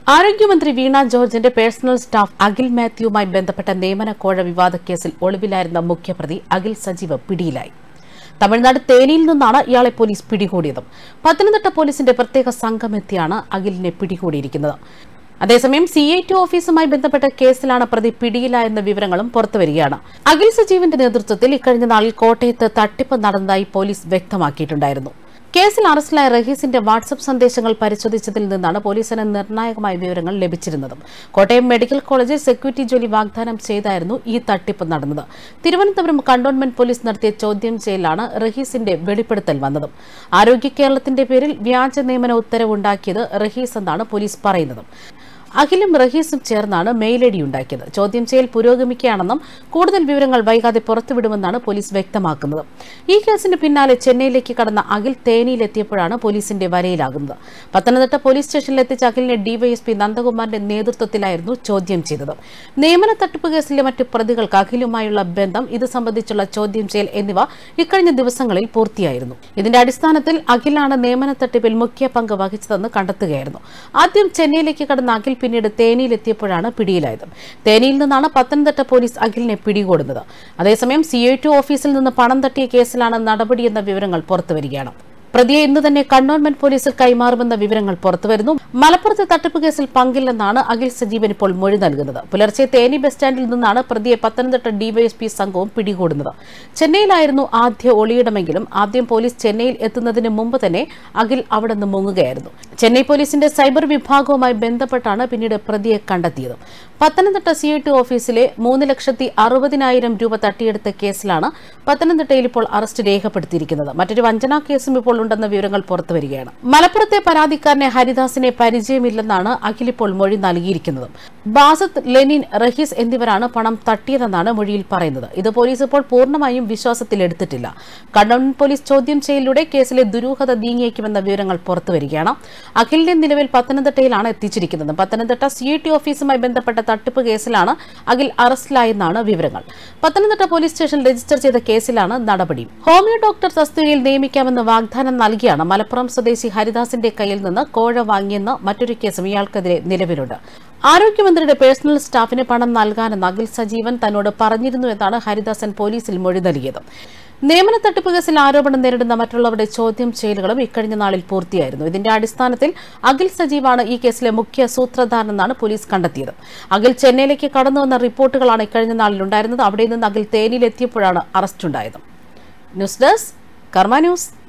ആരോഗ്യമന്ത്രി വീണ ജോർജിന്റെ personal staff Akhil മാത്യുവുമായി ബന്ധപ്പെട്ട നിയമന കോഴ വിവാദ കേസിൽ ഒളിവിലായിരുന്ന മുഖ്യപ്രതി അഖിൽ സജീവ് പിടിയിലായി തമിഴ്നാട് തേനിയിൽ നിന്നാണ് ഇയാളെ പോലീസ് പിടികൂടിയത് പത്തനംതിട്ട പോലീസിന്റെ പ്രത്യേക സംഘമെത്തിയാണ് അഖിലിനെ പിടികൂടിയിരിക്കുന്നത് അതേസമയം സി ഐ ടി ഓഫീസുമായി ബന്ധപ്പെട്ട കേസിലാണ് പ്രതി പിടിയിലായെന്ന വിവരങ്ങളും പുറത്തുവരികയാണ് അഖിൽ സജീവിന്റെ നേതൃത്വത്തിൽ ഇക്കഴിഞ്ഞ നാളിൽ കോട്ടയത്ത് തട്ടിപ്പ് നടന്നതായി പോലീസ് വ്യക്തമാക്കിയിട്ടുണ്ടായിരുന്നു കേസിൽ അറസ്റ്റിലായ റഹീസിന്റെ വാട്സപ്പ് സന്ദേശങ്ങൾ പരിശോധിച്ചതിൽ നിന്നാണ് പോലീസിന് നിർണായകമായ വിവരങ്ങൾ ലഭിച്ചിരുന്നത് കോട്ടയം മെഡിക്കൽ കോളേജിൽ സെക്യൂരിറ്റി ജോലി വാഗ്ദാനം ചെയ്തായിരുന്നു ഈ തട്ടിപ്പ് നടന്നത് തിരുവനന്തപുരം കണ്ടോൺമെന്റ് പോലീസ് നടത്തിയ ചോദ്യം ചെയ്യലാണ് റഹീസിന്റെ വെളിപ്പെടുത്തൽ വന്നത് ആരോഗ്യ കേരളത്തിന്റെ പേരിൽ വ്യാജ നിയമന ഉത്തരവുണ്ടാക്കിയത് റഹീസ് എന്നാണ് പോലീസ് പറയുന്നത് അഖിലും റഹീസും ചേർന്നാണ് മെയിൽ ഐ ഡി ഉണ്ടാക്കിയത് ചോദ്യം ചെയ്യൽ പുരോഗമിക്കുകയാണെന്നും കൂടുതൽ വിവരങ്ങൾ വൈകാതെ പുറത്തുവിടുമെന്നാണ് പോലീസ് വ്യക്തമാക്കുന്നത് ഈ കേസിന് പിന്നാലെ ചെന്നൈയിലേക്ക് കടന്ന അഖിൽ തേനിയിലെത്തിയപ്പോഴാണ് പോലീസിന്റെ വരയിലാകുന്നത് പത്തനംതിട്ട പോലീസ് സ്റ്റേഷനിൽ എത്തിച്ച അഖിലിനെ ഡിവൈഎസ്പി നന്ദകുമാറിന്റെ നേതൃത്വത്തിലായിരുന്നു ചോദ്യം ചെയ്തത് നിയമന തട്ടിപ്പ് കേസിലെ മറ്റ് പ്രതികൾക്ക് അഖിലുമായുള്ള ബന്ധം ഇത് സംബന്ധിച്ചുള്ള ചോദ്യം ചെയ്യൽ എന്നിവ ഇക്കഴിഞ്ഞ ദിവസങ്ങളിൽ പൂർത്തിയായിരുന്നു ഇതിന്റെ അടിസ്ഥാനത്തിൽ അഖിലാണ് നിയമന തട്ടിപ്പിൽ മുഖ്യ പങ്ക് വഹിച്ചതെന്ന് കണ്ടെത്തുകയായിരുന്നു ആദ്യം ചെന്നൈയിലേക്ക് കടന്ന അഖിൽ പിന്നീട് തേനിയിലെത്തിയപ്പോഴാണ് പിടിയിലായത് തേനിയിൽ നിന്നാണ് പത്തനംതിട്ട പോലീസ് അഖിലിനെ പിടികൂടുന്നത് അതേസമയം സി ഐ ടി ഓഫീസിൽ നിന്ന് പണം തട്ടിയ കേസിലാണ് നടപടിയെന്ന വിവരങ്ങൾ പുറത്തുവരികയാണ് പ്രതിയെ ഇന്ന് തന്നെ കണ്ണോൺമെന്റ് പോലീസിൽ കൈമാറുമെന്ന വിവരങ്ങൾ പുറത്തുവരുന്നു മലപ്പുറത്തെ തട്ടിപ്പ് കേസിൽ പങ്കില്ലെന്നാണ് അഖിൽ സജീവൻ ഇപ്പോൾ മൊഴി നൽകുന്നത് പുലർച്ചെ തേനി ബസ് സ്റ്റാൻഡിൽ നിന്നാണ് പ്രതിയെ പത്തനംതിട്ട ഡിവൈഎസ്പി സംഘവും പിടികൂടുന്നത് ചെന്നൈയിലായിരുന്നു ആദ്യ ഒളിയിടമെങ്കിലും ആദ്യം പോലീസ് ചെന്നൈയിൽ എത്തുന്നതിന് മുമ്പ് തന്നെ അഖിൽ അവിടെ നിന്ന് മുങ്ങുകയായിരുന്നു ചെന്നൈ പോലീസിന്റെ സൈബർ വിഭാഗവുമായി ബന്ധപ്പെട്ടാണ് പിന്നീട് പ്രതിയെ കണ്ടെത്തിയത് പത്തനംതിട്ട സി ഐ ടി ഓഫീസിലെ മൂന്ന് ലക്ഷത്തി അറുപതിനായിരം രൂപ തട്ടിയെടുത്ത കേസിലാണ് പത്തനംതിട്ടയിൽ ഇപ്പോൾ അറസ്റ്റ് രേഖപ്പെടുത്തിയിരിക്കുന്നത് മറ്റൊരു വഞ്ചനാ കേസും ഇപ്പോൾ ഉണ്ടെന്ന വിവരങ്ങൾ പുറത്തുവരികയാണ് മലപ്പുറത്തെ പരാതിക്കാരനെ ഹരിദാസിനെ പരിചയമില്ലെന്നാണ് അഖിൽ ഇപ്പോൾ മൊഴി നൽകിയിരിക്കുന്നത് ബാസത്ത് ലെനിൻ റഹീസ് എന്നിവരാണ് പണം തട്ടിയതെന്നാണ് മൊഴിയിൽ പറയുന്നത് ഇത് പോലീസ് ഇപ്പോൾ പൂർണ്ണമായും വിശ്വാസത്തിലെടുത്തിട്ടില്ല കണ്ണൂർ പോലീസ് ചോദ്യം ചെയ്യലിലൂടെ കേസിലെ ദുരൂഹത നീങ്ങിയേക്കുമെന്ന വിവരങ്ങൾ പുറത്തുവരികയാണ് അഖിലിനെ നിലവിൽ പത്തനംതിട്ടയിലാണ് എത്തിച്ചിരിക്കുന്നത് പത്തനംതിട്ട സി ടി ഓഫീസുമായി ബന്ധപ്പെട്ട തട്ടിപ്പ് കേസിലാണ് അഖിൽ അറസ്റ്റിലായെന്നാണ് വിവരങ്ങൾ പത്തനംതിട്ട പോലീസ് സ്റ്റേഷനിൽ രജിസ്റ്റർ ചെയ്ത കേസിലാണ് നടപടി ഹോമിയോ ഡോക്ടർ തസ്തികയിൽ നിയമിക്കാമെന്ന് വാഗ്ദാനം നൽകിയാണ് മലപ്പുറം സ്വദേശി ഹരിദാസിന്റെ കയ്യിൽ നിന്ന് കോഴ വാങ്ങിയെന്ന മറ്റൊരു കേസും ഇയാൾക്കെതിരെ നിലവിലുണ്ട് ആരോഗ്യമന്ത്രിയുടെ പേഴ്സണൽ സ്റ്റാഫിന് പണം നൽകാനെന്ന് അഖിൽ സജീവൻ തന്നോട് പറഞ്ഞിരുന്നുവെന്നാണ് ഹരിദാസൻ പോലീസിൽ മൊഴി നൽകിയത് നിയമന തട്ടിപ്പ് കേസിൽ ആരോപണം നേരിടുന്ന മറ്റുള്ളവരുടെ ചോദ്യം ചെയ്യലുകളും ഇക്കഴിഞ്ഞ നാളിൽ പൂർത്തിയായിരുന്നു ഇതിന്റെ അടിസ്ഥാനത്തിൽ അഖിൽ സജീവാണ് ഈ കേസിലെ മുഖ്യ സൂത്രധാരനെന്നാണ് പോലീസ് കണ്ടെത്തിയത് അഖിൽ ചെന്നൈയിലേക്ക് കടന്നുവന്ന റിപ്പോർട്ടുകളാണ് ഇക്കഴിഞ്ഞ നാളിൽ ഉണ്ടായിരുന്നത് അവിടെ നിന്ന് അഖിൽ തേനിയിലെത്തിയപ്പോഴാണ് അറസ്റ്റുണ്ടായത് ന്യൂസ് ഡെസ്ക് കർമ്മ ന്യൂസ്